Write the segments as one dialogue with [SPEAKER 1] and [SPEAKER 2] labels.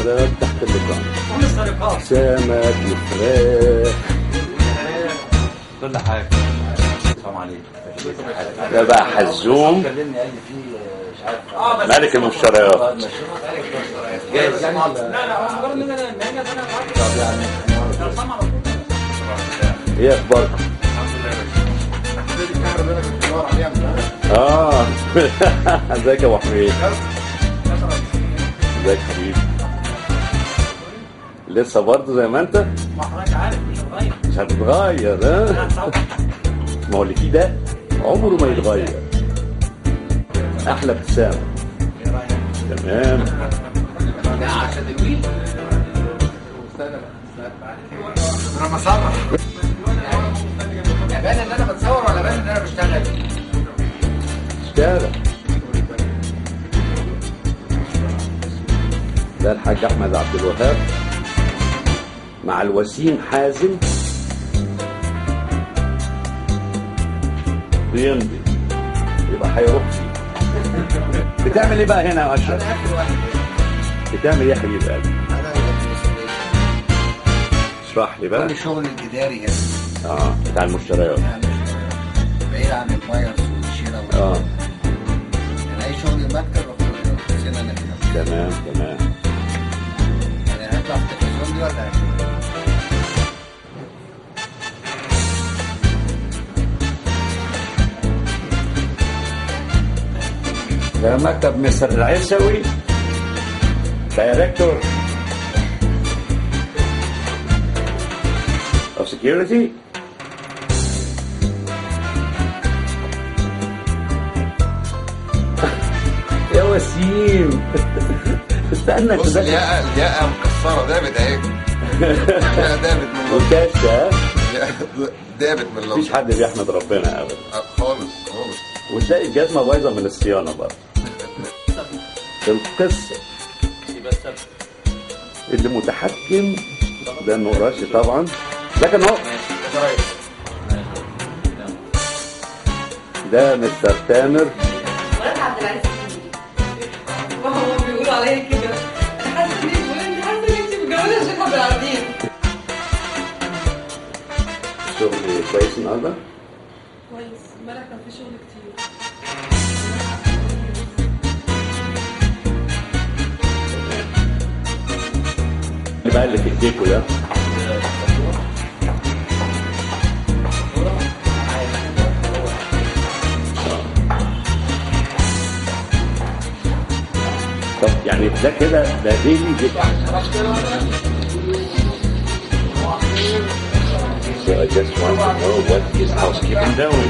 [SPEAKER 1] المشتريات تحت اللقاء
[SPEAKER 2] كل السرقات
[SPEAKER 1] سمك وفراخ
[SPEAKER 2] كل حاجه السلام عليكم
[SPEAKER 1] ده بقى حزوم
[SPEAKER 2] كلمني قال لي في مش عارف
[SPEAKER 1] ملك المشتريات
[SPEAKER 2] جاهز يعني
[SPEAKER 3] لا لا هو مجرد ان انا ان انا انا
[SPEAKER 2] طب يعني
[SPEAKER 3] انا سامع على طول
[SPEAKER 1] ايه اخباركم؟
[SPEAKER 4] الكاميرا اللي انا كنت بدور عليها من زمان.
[SPEAKER 1] اه ازيك يا ابو حميد ازيك حبيبي لسه برضه زي ما انت
[SPEAKER 3] ما حضرتك عارف مش هتغير
[SPEAKER 1] مش هتتغير ها ما هو اللي فيه ده عمره ما يتغير احلى ابتسامه تمام
[SPEAKER 4] انا بصور بان ان انا بتصور ولا بان ان انا بشتغل
[SPEAKER 1] اشتغل ده الحاج احمد عبد الوهاب مع الوسيم حازم بيمضي يبقى هيروح فيه بتعمل ايه بقى هنا يا اشرف؟
[SPEAKER 4] انا اخر واحد
[SPEAKER 1] بتعمل ايه يا حبيب قلبي؟
[SPEAKER 4] انا
[SPEAKER 1] اشرح لي بقى
[SPEAKER 4] كل شغل الاداري هنا
[SPEAKER 1] اه بتاع المشتريات
[SPEAKER 4] يعني بعيد عن الفايرز والشراء وال-
[SPEAKER 1] اه
[SPEAKER 4] يعني اي شغل المكتب باخد سنه انا فيها
[SPEAKER 1] تمام تمام
[SPEAKER 4] يعني هطلع في التلفزيون دي ولا
[SPEAKER 1] ده مكتب مستر العيسوي دايركتور of security يا وسيم استنى
[SPEAKER 5] بص
[SPEAKER 1] كده
[SPEAKER 5] الياقة الياقة مكسرة دابت اهي الياقة دابت من اللون
[SPEAKER 1] وكاشة
[SPEAKER 5] الياقة دابت من اللون
[SPEAKER 1] مفيش حد بيحمد ربنا ابدا
[SPEAKER 5] خالص خالص
[SPEAKER 1] وتلاقي الجزمه بايظه من الصيانه برضه القصه
[SPEAKER 3] يبقى السبب
[SPEAKER 1] اللي متحكم ده النقراشي طبعا لكن هو ده مستر تامر
[SPEAKER 6] مرات عبد العزيز الكبير. وهو بيقولوا عليا كده انا حاسه ان بيقولوا انت حاسه ان انت متجوزه الشيخ عبد العزيز
[SPEAKER 1] شغل كويس النهارده
[SPEAKER 6] كويس امبارح كان في شغل كتير
[SPEAKER 1] اللي بقى اللي في ايديكوا ده طب يعني ده كده ده ديلي جدا So I just want to know what is housekeeping doing.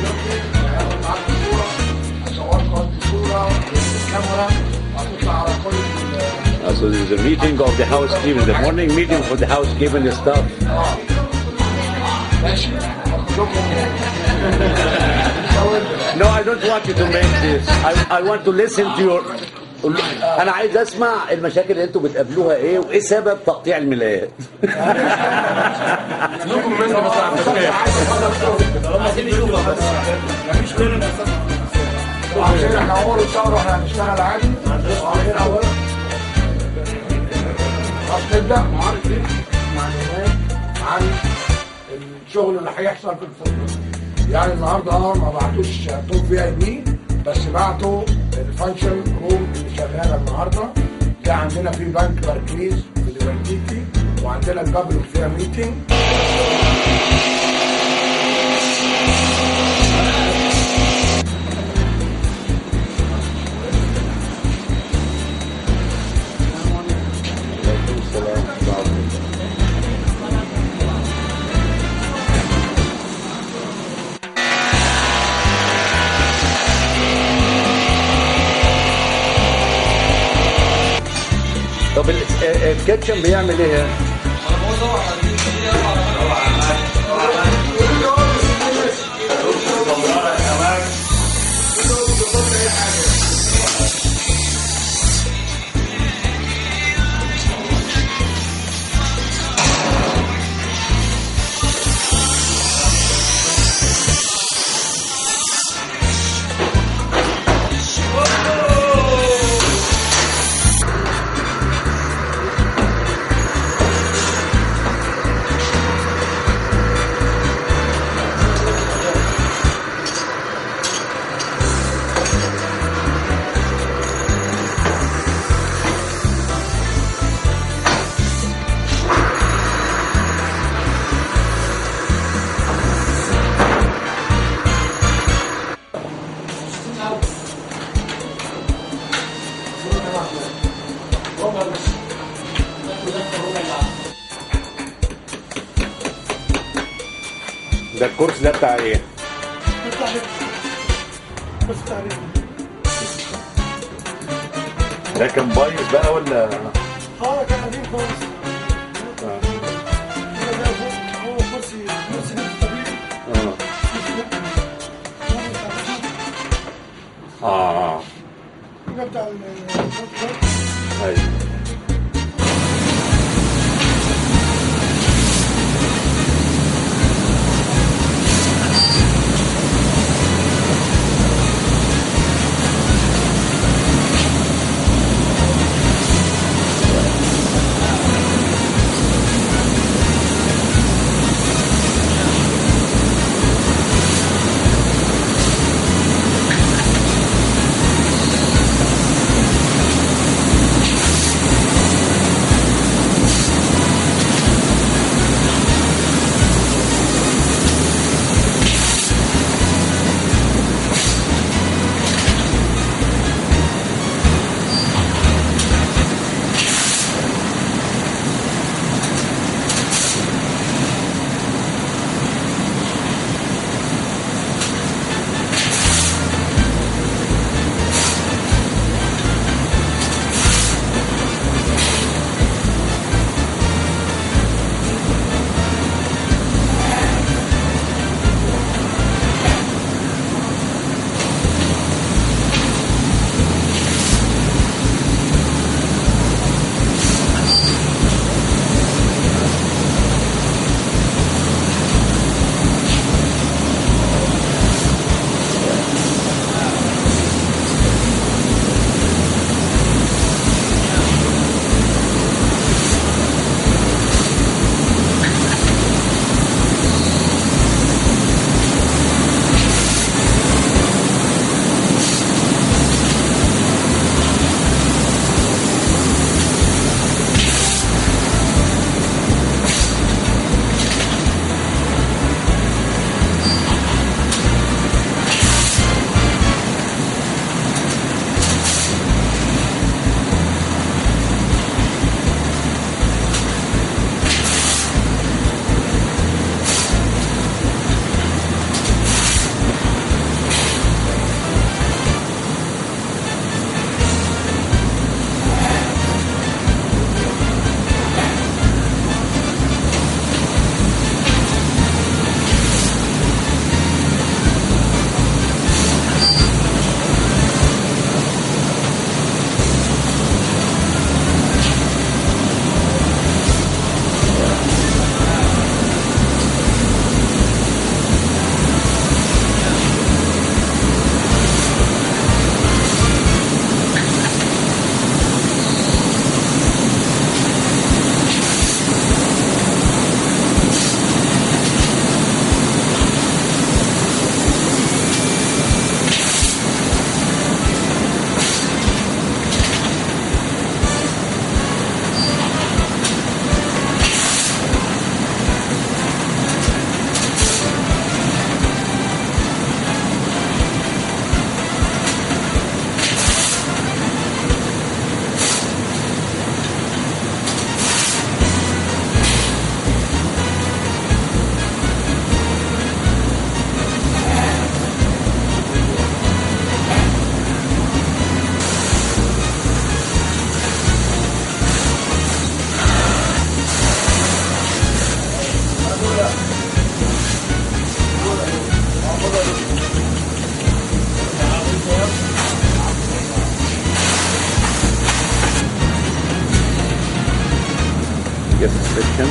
[SPEAKER 1] Uh, so there's a meeting of the housekeeping, the morning meeting for the housekeeping stuff. No, I don't want you to make this. I, I want to listen to your انا عايز اسمع المشاكل اللي انتوا بتقابلوها ايه وايه سبب تقطيع الملايات
[SPEAKER 3] عايزين نشوفها بس
[SPEAKER 4] عشان احنا اول الشهر واحنا هنشتغل عادي وبعدين اول خلاص نبدا معرض ايه معلومات عن الشغل اللي هيحصل في الفندق يعني النهارده اه ما بعتوش توب في اي بي بس بعتوا الفانكشن روم اللي شغاله النهارده ده عندنا في بنك باركليز في ديفرتيتي وعندنا الجبل فيها ميتنج
[SPEAKER 1] طب ال- ال- الكاتشن بيعمل ايه؟ ده الكورس ده بتاع ايه؟
[SPEAKER 4] بتاع بس تعريف
[SPEAKER 1] ده كان بايظ بقى ولا
[SPEAKER 4] اه كان قديم خالص كده ده فوق هو كرسي كرسي ده طبيعي
[SPEAKER 1] اه اه
[SPEAKER 4] كده بتاع ال-
[SPEAKER 1] ايوه get suspension.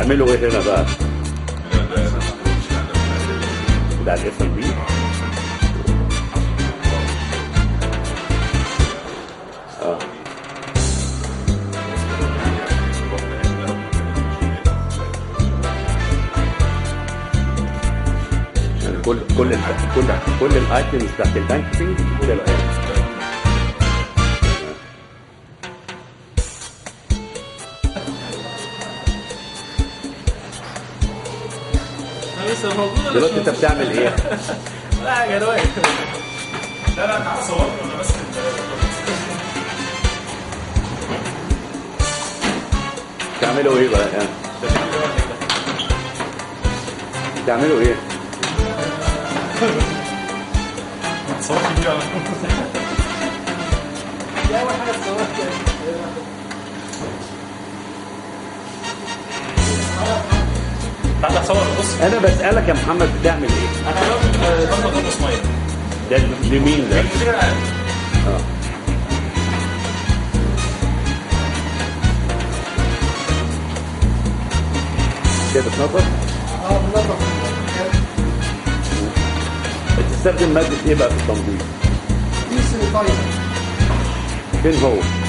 [SPEAKER 1] تعملوا ايه هنا بقى؟ ده الاف ام بي كل كل ال- كل كل الايتمز بتاعت البانكينج كده بقى
[SPEAKER 3] لسه موجود ولا
[SPEAKER 1] دلوقتي انت بتعمل ايه؟
[SPEAKER 3] لا حاجه روايه
[SPEAKER 7] لا لا تعال صور انا بس
[SPEAKER 1] بتعملوا ايه بقى يعني؟ بتعملوا ايه؟
[SPEAKER 7] صور كبير على
[SPEAKER 3] دي اول حاجه اتصورت
[SPEAKER 7] تعال صور بص
[SPEAKER 1] انا بسالك يا محمد بتعمل ايه؟
[SPEAKER 7] انا بعمل بطلب خمس ميه
[SPEAKER 1] ده لمين ده؟
[SPEAKER 7] كتير عارف
[SPEAKER 1] اه كده بتنظف؟
[SPEAKER 4] اه بنظف
[SPEAKER 1] بتستخدم مادة ايه بقى في التنظيف؟
[SPEAKER 4] كيس طيب
[SPEAKER 1] فين هو؟